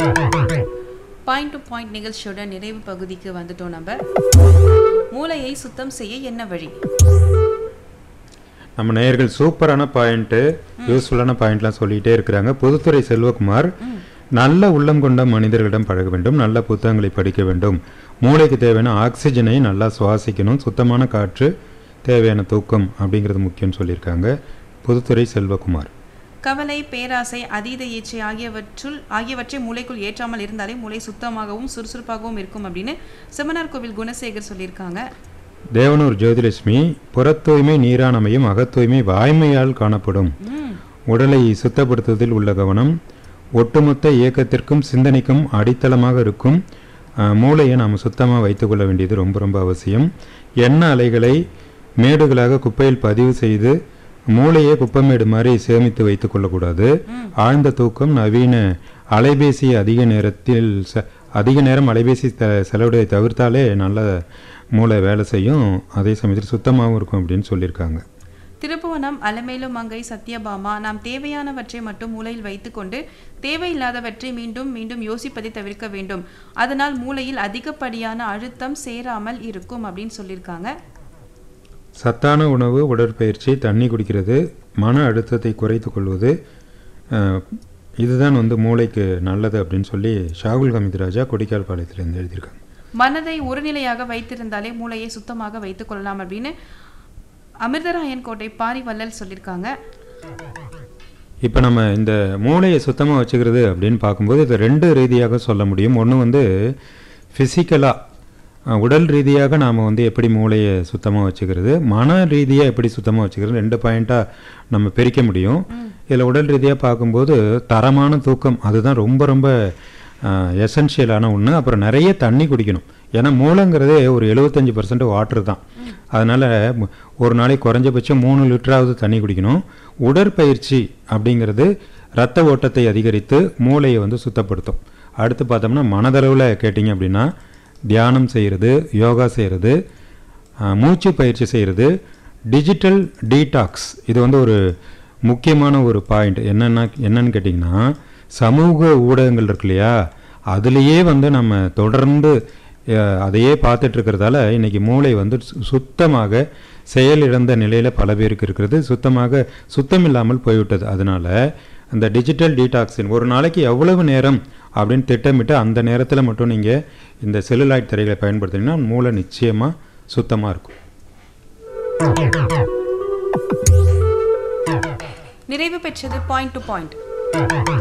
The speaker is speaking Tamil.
பாயிண்ட் டு பாயிண்ட் நிகழ்ச்சியோட நிறைவு பகுதிக்கு வந்துட்டோம் நம்ம மூளையை சுத்தம் செய்ய என்ன வழி நம்ம நேயர்கள் சூப்பரான பாயிண்ட்டு யூஸ்ஃபுல்லான பாயிண்ட்லாம் சொல்லிகிட்டே இருக்கிறாங்க பொதுத்துறை செல்வகுமார் நல்ல உள்ளம் கொண்ட மனிதர்களிடம் பழக வேண்டும் நல்ல புத்தகங்களை படிக்க வேண்டும் மூளைக்கு தேவையான ஆக்சிஜனை நல்லா சுவாசிக்கணும் சுத்தமான காற்று தேவையான தூக்கம் அப்படிங்கிறது முக்கியம்னு சொல்லியிருக்காங்க பொதுத்துறை செல்வகுமார் கவலை பேராசை அதீத இச்சை ஆகியவற்றுள் ஆகியவற்றை மூளைக்குள் ஏற்றாமல் இருந்தாலே மூளை சுத்தமாகவும் சுறுசுறுப்பாகவும் இருக்கும் அப்படின்னு செமனார் கோவில் குணசேகர் சொல்லியிருக்காங்க தேவனூர் ஜோதிலட்சுமி புறத்தூய்மை நீரானமையும் அகத்தூய்மை வாய்மையால் காணப்படும் ம் உடலை சுத்தப்படுத்துவதில் உள்ள கவனம் ஒட்டுமொத்த இயக்கத்திற்கும் சிந்தனைக்கும் அடித்தளமாக இருக்கும் அஹ், மூளையை நாம் சுத்தமாக வைத்துக்கொள்ள வேண்டியது ரொம்ப ரொம்ப அவசியம் எண்ண அலைகளை மேடுகளாக குப்பையில் பதிவு செய்து மூளையை குப்பமேடு மாதிரி சேமித்து வைத்துக் கொள்ளக்கூடாது ஆழ்ந்த தூக்கம் நவீன அலைபேசி அதிக நேரத்தில் ச அதிக நேரம் அலைபேசி த செலவிடுவதை தவிர்த்தாலே நல்ல மூளை வேலை செய்யும் அதே சமயத்தில் சுத்தமாகவும் இருக்கும் அப்படின்னு சொல்லியிருக்காங்க திருப்புவனம் அலமேலு மங்கை சத்யபாமா நாம் தேவையானவற்றை மட்டும் மூளையில் வைத்துக்கொண்டு தேவையில்லாதவற்றை மீண்டும் மீண்டும் யோசிப்பதை தவிர்க்க வேண்டும் அதனால் மூளையில் அதிகப்படியான அழுத்தம் சேராமல் இருக்கும் அப்படின்னு சொல்லியிருக்காங்க சத்தான உணவு உடற்பயிற்சி தண்ணி குடிக்கிறது மன அழுத்தத்தை குறைத்துக் கொள்வது அஹ், இதுதான் வந்து மூளைக்கு நல்லது அப்படின்னு சொல்லி ஷாகுல் ஹமீத் ராஜா கொடிக்கால் பாளையத்திலேருந்து எழுதியிருக்காங்க மனதை ஒருநிலையாக வைத்திருந்தாலே மூளையை சுத்தமாக வைத்துக் கொள்ளலாம் அப்படின்னு அமிர்தராயன் கோட்டை பாரிவள்ளல் சொல்லியிருக்காங்க இப்போ நம்ம இந்த மூளையை சுத்தமாக வச்சுக்கிறது அப்படின்னு பார்க்கும்போது இது ரெண்டு ரீதியாக சொல்ல முடியும் ஒன்று வந்து ஃபிசிக்கலாக உடல் ரீதியாக நாம் வந்து எப்படி மூளையை சுத்தமாக வச்சுக்கிறது மன ரீதியாக எப்படி சுத்தமாக வச்சுக்கிறது ரெண்டு பாயிண்ட்டாக நம்ம பிரிக்க முடியும் இதில் உடல் ரீதியாக பார்க்கும்போது தரமான தூக்கம் அதுதான் ரொம்ப ரொம்ப எசென்ஷியலான ஒன்று அப்புறம் நிறைய தண்ணி குடிக்கணும் ஏன்னா மூளைங்கிறதே ஒரு எழுபத்தஞ்சி பர்சன்ட் வாட்டர் தான் அதனால் ஒரு நாளைக்கு குறைஞ்சபட்சம் மூணு லிட்டராவது தண்ணி குடிக்கணும் உடற்பயிற்சி அப்படிங்கிறது இரத்த ஓட்டத்தை அதிகரித்து மூளையை வந்து சுத்தப்படுத்தும் அடுத்து பார்த்தோம்னா மனதளவில் கேட்டிங்க அப்படின்னா தியானம் செய்கிறது யோகா செய்கிறது மூச்சு பயிற்சி செய்கிறது டிஜிட்டல் டீடாக்ஸ் இது வந்து ஒரு முக்கியமான ஒரு பாயிண்ட் என்னென்னா என்னன்னு கேட்டிங்கன்னா சமூக ஊடகங்கள் இருக்கு இல்லையா அதுலேயே வந்து நம்ம தொடர்ந்து அஹ், அதையே பார்த்துட்டு இருக்கிறதால இன்னைக்கு மூளை வந்து சு- சுத்தமாக செயலிழந்த நிலையில் பல பேருக்கு இருக்கிறது சுத்தமாக சுத்தம் இல்லாமல் போய்விட்டது அதனால அந்த டிஜிட்டல் டீடாக்ஸின் ஒரு நாளைக்கு எவ்வளவு நேரம் அப்படின்னு திட்டமிட்டு அந்த நேரத்தில் மட்டும் நீங்கள் இந்த செல்லுலாய்ட் திரைகளை பயன்படுத்தினீங்கன்னா மூளை நிச்சயமாக சுத்தமாக இருக்கும் நிறைவு பெற்றது பாயிண்ட் டு பாயிண்ட்